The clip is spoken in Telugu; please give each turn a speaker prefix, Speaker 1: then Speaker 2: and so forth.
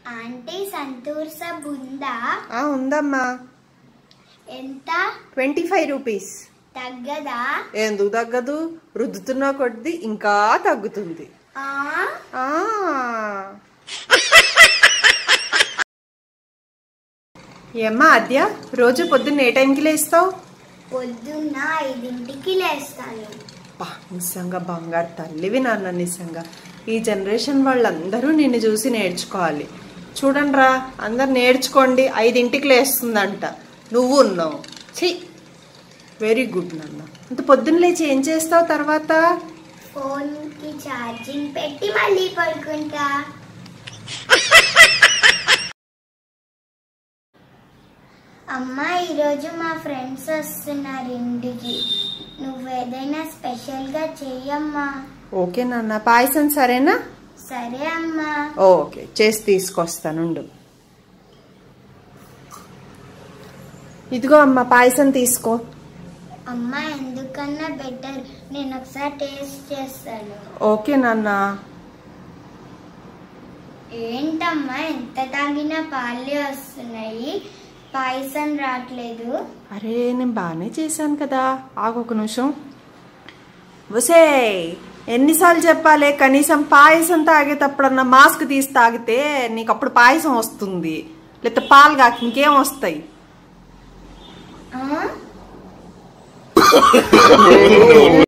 Speaker 1: ఆంటీ సంతూర్ సబ్ ఉందా
Speaker 2: ఆ ఉందమ్మా
Speaker 1: ఎంత
Speaker 2: ట్వంటీ ఫైవ్ రూపీస్
Speaker 1: తగ్గదా
Speaker 2: ఎందుకు తగ్గదు రుద్దుతున్న కొద్దీ ఇంకా తగ్గుతుంది
Speaker 1: ఆ
Speaker 2: ఆ ఏమ్మా ఆద్య రోజు పొద్దున్న ఏ టైంకి లేస్తావు
Speaker 1: పొద్దున్న ఐదింటికి లేస్తాను
Speaker 2: బా నిజంగా బంగారు తల్లివి నాన్న నిజంగా ఈ జనరేషన్ వాళ్ళందరూ నిన్ను చూసి నేర్చుకోవాలి చూడండి రా అందరు నేర్చుకోండి ఐదింటికి లేస్తుందంట నువ్వు ఉన్నావు ఛీ వెరీ గుడ్ నాన్న అంత పొద్దున్న లేచి ఏం చేస్తావు తర్వాత
Speaker 1: ఫోన్ కి ఛార్జింగ్ పెట్టి మళ్ళీ పడుకుంటా అమ్మా ఈరోజు మా ఫ్రెండ్స్ వస్తున్నారు ఇంటికి నువ్వేదైనా స్పెషల్గా చెయ్యమ్మా
Speaker 2: ఓకే నాన్న పాయసం సరేనా
Speaker 1: సరే అమ్మా
Speaker 2: ఓకే చేసి తీసుకొస్తానుండు ఇదిగో అమ్మ పాయసం తీసుకో
Speaker 1: అమ్మా ఎందుకన్నా బెటర్ నేను ఒకసారి టేస్ట్ చేస్తాను
Speaker 2: ఓకే నాన్న
Speaker 1: ఏంటమ్మా ఎంత తాగినా పాలే వస్తున్నాయి పాయసం రావట్లేదు
Speaker 2: అరే నేను బాగానే చేశాను కదా ఆగు ఒక నిమిషం వసే ఎన్నిసార్లు చెప్పాలి కనీసం పాయసం తాగేటప్పుడన్నా మాస్క్ తీసి తాగితే నీకు అప్పుడు పాయసం వస్తుంది లేకపోతే పాలు కాక ఇంకేం వస్తాయి
Speaker 1: ఆ?